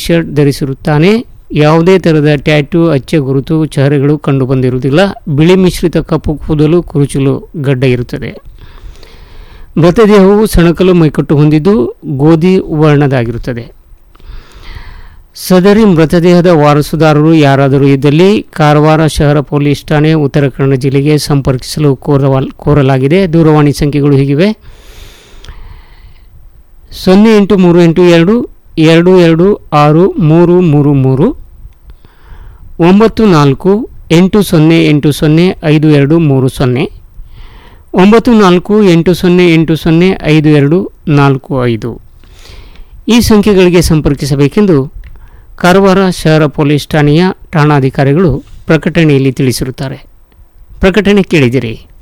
shirt ಧರಿಸಿರುತ್ತಾನೆ ಯಾವುದೇ ಥರದ tattoo ಅಚ್ಚೆ ಗುರುತು ಚಹರೆಗಳು ಕಂಡುಬಂದಿರುವುದಿಲ್ಲ ಬಿಳಿ ಮಿಶ್ರಿತ ಕಪ್ಪು ಕೂದಲು ಕುರುಚಲು ಗಡ್ಡ ಇರುತ್ತದೆ ಮೃತದೇಹವು ಸಣಕಲು ಮೈಕಟ್ಟು ಹೊಂದಿದ್ದು ಗೋಧಿ ವರ್ಣದಾಗಿರುತ್ತದೆ ಸದರಿ ಮೃತದೇಹದ ವಾರಸುದಾರರು ಯಾರಾದರೂ ಇದ್ದಲ್ಲಿ ಕಾರವಾರ ಶಹರ ಪೊಲೀಸ್ ಠಾಣೆ ಉತ್ತರ ಕನ್ನಡ ಜಿಲ್ಲೆಗೆ ಸಂಪರ್ಕಿಸಲು ಕೋರವಲ್ ಕೋರಲಾಗಿದೆ ದೂರವಾಣಿ ಸಂಖ್ಯೆಗಳು ಹೀಗಿವೆ ಸೊನ್ನೆ ಎಂಟು ಮೂರು ಎಂಟು ಎರಡು ಎರಡು ಎರಡು ಆರು ಮೂರು ಮೂರು ಮೂರು ಒಂಬತ್ತು ನಾಲ್ಕು ಎಂಟು ಸೊನ್ನೆ ಎಂಟು ಸೊನ್ನೆ ಐದು ಎರಡು ಮೂರು ಸೊನ್ನೆ ಒಂಬತ್ತು ನಾಲ್ಕು ಎಂಟು ಸೊನ್ನೆ ಎಂಟು ಸೊನ್ನೆ ಐದು ಎರಡು ನಾಲ್ಕು ಐದು ಈ ಸಂಖ್ಯೆಗಳಿಗೆ ಸಂಪರ್ಕಿಸಬೇಕೆಂದು ಕಾರವಾರ ಶಹರ ಪೊಲೀಸ್ ಠಾಣೆಯ ಠಾಣಾಧಿಕಾರಿಗಳು ಪ್ರಕಟಣೆಯಲ್ಲಿ ತಿಳಿಸಿರುತ್ತಾರೆ ಪ್ರಕಟಣೆ ಕೇಳಿದಿರಿ